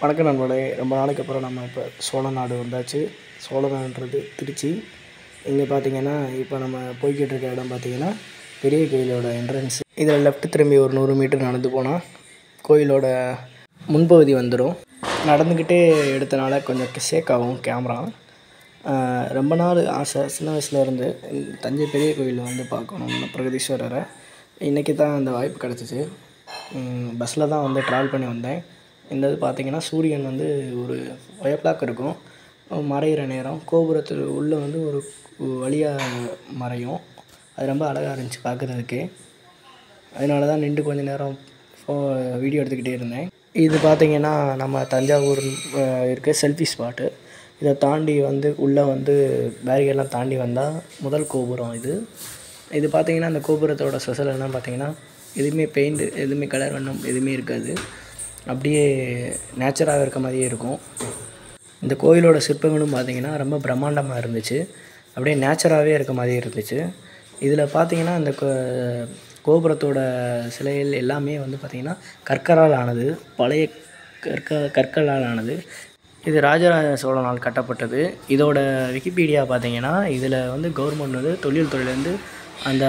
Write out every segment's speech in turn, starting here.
வணக்கம் நண்பர்களே ரொம்ப நாளைக்கு அப்புறம் நம்ம இப்போ சோழநாடு வந்தாச்சு சோழநாடுன்றது திருச்சி இங்கே பார்த்தீங்கன்னா இப்போ நம்ம போய்கிட்டு இருக்க இடம் பார்த்தீங்கன்னா பெரிய கோயிலோட என்ட்ரன்ஸ் இதில் லெஃப்ட் திரும்பி ஒரு நூறு மீட்டர் நடந்து போனால் கோயிலோட முன்பகுதி வந்துடும் நடந்துக்கிட்டே எடுத்தனால கொஞ்சம் ஷேக் ஆகும் கேமரா ஆஹ் ரொம்ப நாள் ஆசை சின்ன வயசுலேருந்து தஞ்சை பெரிய கோயிலில் வந்து பார்க்கணும்னு பிரகதீஸ்வரரை இன்றைக்கி தான் அந்த வாய்ப்பு கிடச்சிச்சு பஸ்ஸில் தான் வந்து ட்ராவல் பண்ணி வந்தேன் இந்த இது பார்த்தீங்கன்னா சூரியன் வந்து ஒரு ஃபைவ் ஓ கிளாக் இருக்கும் மறையிற நேரம் கோபுரத்தில் உள்ளே வந்து ஒரு வழியாக மறையும் அது ரொம்ப அழகாக இருந்துச்சு பார்க்குறதுக்கே அதனால தான் நின்று கொஞ்ச நேரம் ஃபோ வீடியோ எடுத்துக்கிட்டே இருந்தேன் இது பார்த்தீங்கன்னா நம்ம தஞ்சாவூர் அஹ், இருக்க செல்ஃபி ஸ்பாட்டு இதை தாண்டி வந்து உள்ளே வந்து பேரிகேட்லாம் தாண்டி வந்தால் முதல் கோபுரம் இது இது பார்த்தீங்கன்னா அந்த கோபுரத்தோட ஸ்பெஷல் என்ன பார்த்தீங்கன்னா எதுவுமே பெயிண்ட் எதுவுமே கலர் வண்ணம் எதுவுமே இருக்காது அப்படியே நேச்சராக இருக்க மாதிரியே இருக்கும் இந்த கோயிலோட சிற்பங்களும் பார்த்தீங்கன்னா ரொம்ப பிரம்மாண்டமாக இருந்துச்சு அப்படியே நேச்சராகவே இருக்க மாதிரி இருந்துச்சு இதில் பார்த்தீங்கன்னா இந்த கோ கோபுரத்தோட சிலைகள் எல்லாமே வந்து பார்த்திங்கன்னா கற்களால் ஆனது பழைய கற்க கற்களால் ஆனது இது ராஜராஜ சோழனால் கட்டப்பட்டது இதோட விக்கிபீடியா பார்த்தீங்கன்னா இதில் வந்து கவர்மெண்ட் வந்து தொழில் துறையிலேருந்து அந்த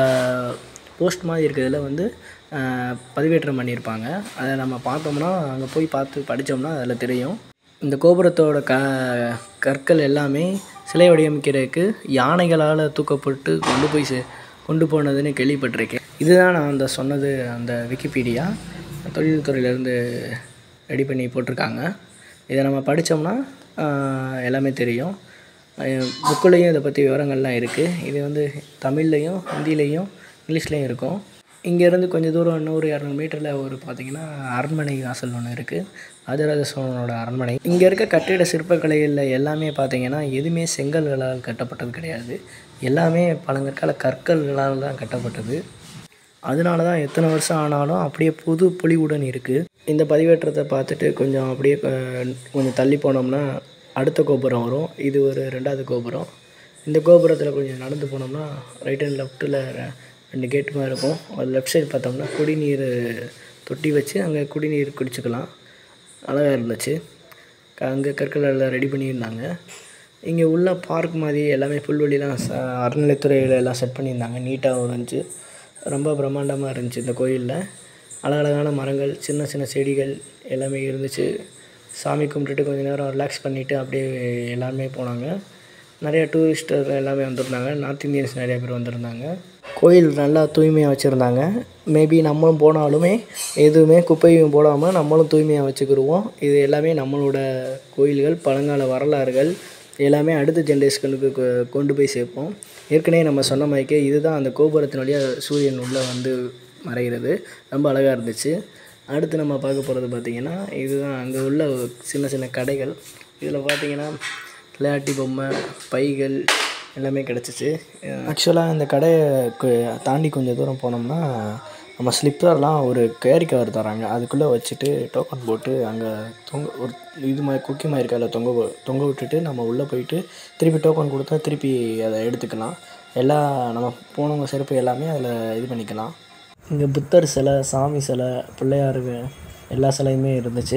போஸ்ட் மாதிரி இருக்கிறதுல வந்து ஆஹ், பதிவேற்றம் பண்ணியிருப்பாங்க அதை நம்ம பார்த்தோம்னா அங்கே போய் பார்த்து படித்தோம்னா அதில் தெரியும் இந்த கோபுரத்தோட க கற்கள் எல்லாமே சிலை வடிவமைக்கிறதுக்கு யானைகளால் தூக்கப்பட்டு கொண்டு போய் சே கொண்டு போனதுன்னு கேள்விப்பட்டிருக்கேன் இதுதான் நான் அந்த சொன்னது அந்த விக்கிபீடியா தொழில்துறையிலேருந்து ரெடி பண்ணி போட்டிருக்காங்க இதை நம்ம படித்தோம்னா எல்லாமே தெரியும் புக்குலேயும் இதை பற்றி விவரங்கள்லாம் இருக்குது இது வந்து தமிழ்லையும் ஹிந்திலையும் இங்கிலீஷ்லேயும் இருக்கும் இங்கேருந்து கொஞ்சம் தூரம் இன்னொரு இரநூறு மீட்டரில் ஒரு பார்த்திங்கன்னா அரண்மனை வாசல் ஒன்று இருக்குது ராஜராஜ சோழனோட அரண்மனை இங்கே இருக்க கட்டிட சிற்பக்கலைகளில் எல்லாமே பார்த்திங்கன்னா எதுவுமே செங்கல்களால் கட்டப்பட்டது கிடையாது எல்லாமே பழங்கற்கால கற்கள்களால் தான் கட்டப்பட்டது அதனால தான் எத்தனை வருஷம் ஆனாலும் அப்படியே புது பொலிவுடன் இருக்குது இந்த பதிவேற்றத்தை பார்த்துட்டு கொஞ்சம் அப்படியே அஹ், கொஞ்சம் தள்ளி போனோம்னா அடுத்த கோபுரம் வரும் இது ஒரு ரெண்டாவது கோபுரம் இந்த கோபுரத்தில் கொஞ்சம் நடந்து போனோம்னா ரைட் அண்ட் லெஃப்ட்டில் ரெண்டு கேட்டு மாதிரி இருக்கும் அது லெஃப்ட் சைடு பார்த்தோம்னா குடிநீர் தொட்டி வச்சு அங்கே குடிநீர் குடிச்சுக்கலாம் அழகாக இருந்துச்சு அங்கே கற்கள் எல்லாம் ரெடி பண்ணியிருந்தாங்க இங்கே உள்ள பார்க் மாதிரி எல்லாமே புல்வெளிலாம் ச அறநிலைத்துறையில் எல்லாம் செட் பண்ணியிருந்தாங்க நீட்டாகவும் இருந்துச்சு ரொம்ப பிரம்மாண்டமாக இருந்துச்சு இந்த கோயிலில் அழகழகான மரங்கள் சின்ன சின்ன செடிகள் எல்லாமே இருந்துச்சு சாமி கும்பிட்டுட்டு கொஞ்ச நேரம் ரிலாக்ஸ் பண்ணிவிட்டு அப்படியே எல்லாருமே போனாங்க நிறைய டூரிஸ்டர் எல்லாமே வந்திருந்தாங்க நார்த் இந்தியன்ஸ் நிறைய பேர் வந்திருந்தாங்க கோயில் நல்லா தூய்மையாக வச்சுருந்தாங்க மேபி நம்மளும் போனாலுமே எதுவுமே குப்பையும் போடாமல் நம்மளும் தூய்மையாக வச்சுக்கிடுவோம் இது எல்லாமே நம்மளோட கோயில்கள் பழங்கால வரலாறுகள் எல்லாமே அடுத்த ஜென்ரேஷனுக்கு கொ- கொண்டு போய் சேர்ப்போம் ஏற்கனவே நம்ம சொன்ன மாதிரிக்கே இதுதான் அந்த கோபுரத்தின் வழியாக சூரியன் உள்ளே வந்து மறைகிறது ரொம்ப அழகாக இருந்துச்சு அடுத்து நம்ம பார்க்க போகிறது பார்த்திங்கன்னா இதுதான் அங்கே உள்ள சின்ன சின்ன கடைகள் இதில் பார்த்தீங்கன்னா விளையாட்டு பொம்மை பைகள் எல்லாமே கிடச்சிச்சு ஆக்சுவலாக இந்த கடையை கு- தாண்டி கொஞ்சம் தூரம் போனோம்னா நம்ம ஸ்லிப்பர்லாம் ஒரு கேரி கவர் தராங்க அதுக்குள்ளே வச்சுட்டு டோக்கன் போட்டு அங்கே தொங்க ஒரு இது மாதிரி குக்கி மாதிரி இருக்க அதில் தொங்க வி- தொங்க விட்டுட்டு நம்ம உள்ளே போயிட்டு திருப்பி டோக்கன் கொடுத்தா திருப்பி அதை எடுத்துக்கலாம் எல்லா நம்ம போனவங்க செருப்பு எல்லாமே அதில் இது பண்ணிக்கலாம் இங்கே புத்தர் சிலை சாமி சிலை பிள்ளையார் வே- எல்லா சிலையுமே இருந்துச்சு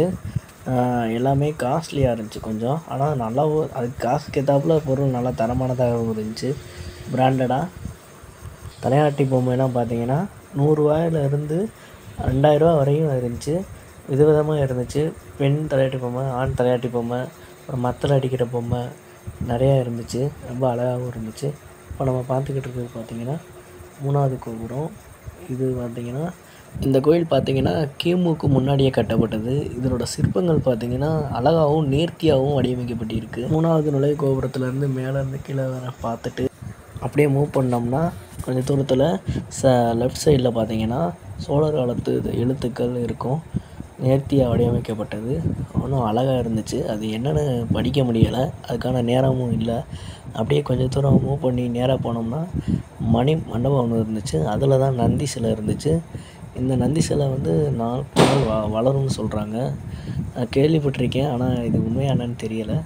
ஆஹ் எல்லாமே காஸ்ட்லியாக இருந்துச்சு கொஞ்சம் ஆனால் நல்லாவும் அதுக்கு காசுக்கு ஏற்றாப்புல பொருள் நல்லா தரமானதாகவும் இருந்துச்சு பிராண்டடாக தலையாட்டி பொம்மைலாம் பார்த்தீங்கன்னா நூறுரூவாயிலேருந்து ரெண்டாயிரரூவா வரையும் இருந்துச்சு விதவிதமாக இருந்துச்சு பெண் தலையாட்டி பொம்மை ஆண் தலையாட்டி பொம்மை அப்புறம் மத்தள அடிக்கிற பொம்மை நிறையா இருந்துச்சு ரொம்ப அழகாகவும் இருந்துச்சு இப்போ நம்ம பார்த்துக்கிட்டு இருக்கிறது பார்த்தீங்கன்னா மூணாவது கோபுரம் இது பார்த்தீங்கன்னா இந்த கோயில் பார்த்தீங்கன்னா கிமுக்கு முன்னாடியே கட்டப்பட்டது இதனோட சிற்பங்கள் பார்த்தீங்கன்னா அழகாகவும் நேர்த்தியாகவும் வடிவமைக்கப்பட்டிருக்கு மூணாவது நுழை கோபுரத்துலேருந்து மேலேருந்து கீழே வர பார்த்துட்டு அப்படியே மூவ் பண்ணோம்னா கொஞ்சம் தூரத்தில் ச லெஃப்ட் சைடில் பார்த்தீங்கன்னா சோழர் காலத்து இது எழுத்துக்கள் இருக்கும் நேர்த்தியாக வடிவமைக்கப்பட்டது ஒன்றும் அழகாக இருந்துச்சு அது என்னென்னு படிக்க முடியலை அதுக்கான நேரமும் இல்லை அப்படியே கொஞ்சம் தூரம் மூவ் பண்ணி நேராக போனோம்னா மணி மண்டபம் ஒன்று இருந்துச்சு அதில் தான் நந்தி சிலை இருந்துச்சு இந்த நந்தி சிலை வந்து நாள் நாள் வ வளரும்னு சொல்கிறாங்க நான் கேள்விப்பட்டிருக்கேன் ஆனால் இது உண்மையா என்னன்னு தெரியலை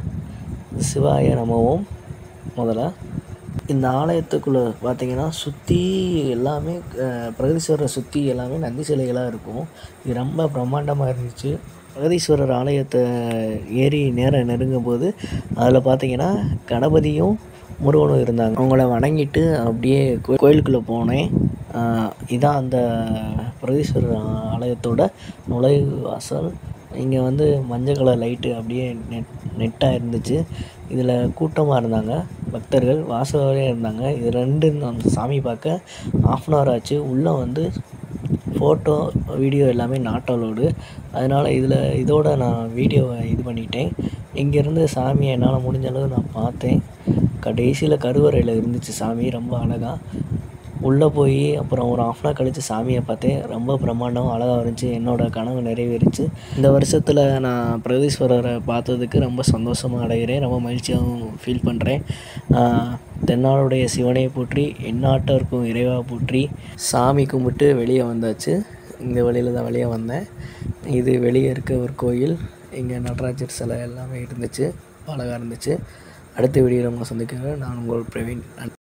சிவாய நமவும் முதல்ல இந்த ஆலயத்துக்குள்ளே பார்த்தீங்கன்னா சுற்றி எல்லாமே அஹ், பிரகதீஸ்வரரை சுற்றி எல்லாமே நந்தி சிலைகளாக இருக்கும் இது ரொம்ப பிரம்மாண்டமாக இருந்துச்சு பிரகதீஸ்வரர் ஆலயத்தை ஏறி நேரம் நெருங்கும் போது அதில் பார்த்தீங்கன்னா கணபதியும் முருகனும் இருந்தாங்க அவங்கள வணங்கிட்டு அப்படியே கோ கோயிலுக்குள்ளே போனேன் ஆஹ் இதான் அந்த பிரகதீஸ்வரர் ஆலயத்தோட நுழைவாசல் இங்கே வந்து மஞ்சள் கலர் லைட்டு அப்படியே நெட் நெட்டாக இருந்துச்சு இதில் கூட்டமாக இருந்தாங்க பக்தர்கள் வாசலே இருந்தாங்க இது ரெண்டு அந்த சாமி பார்க்க ஆஃப் அன் ஹவர் ஆச்சு உள்ளே வந்து ஃபோட்டோ வீடியோ எல்லாமே நாட் அலோடு அதனால் இதில் இதோட நான் வீடியோவை இது பண்ணிட்டேன் இங்கேருந்து சாமியை என்னால் முடிஞ்ச அளவு நான் பார்த்தேன் கடைசியில் கருவறையில் இருந்துச்சு சாமி ரொம்ப அழகாக உள்ளே போய் அப்புறம் ஒரு ஆஃப் அன் கழித்து சாமியை பார்த்தேன் ரொம்ப பிரம்மாண்டம் அழகாக இருந்துச்சு என்னோட கனவு நிறைவேறிச்சு இந்த வருஷத்தில் நான் பிரகதீஸ்வரரை பார்த்ததுக்கு ரொம்ப சந்தோஷமாக அடைகிறேன் ரொம்ப மகிழ்ச்சியாகவும் ஃபீல் பண்ணுறேன் தென்னாடுடைய சிவனை போற்றி எந்நாட்டவருக்கும் இறைவா போற்றி சாமி கும்பிட்டு வெளியே வந்தாச்சு இந்த வழியில் தான் வெளியே வந்தேன் இது வெளியே இருக்க ஒரு கோயில் இங்கே நடராஜர் சிலை எல்லாமே இருந்துச்சு அழகாக இருந்துச்சு அடுத்த வீடியோவில் உங்களை சந்திக்கிறேன் நான் உங்கள் பிரவீன் நன்றி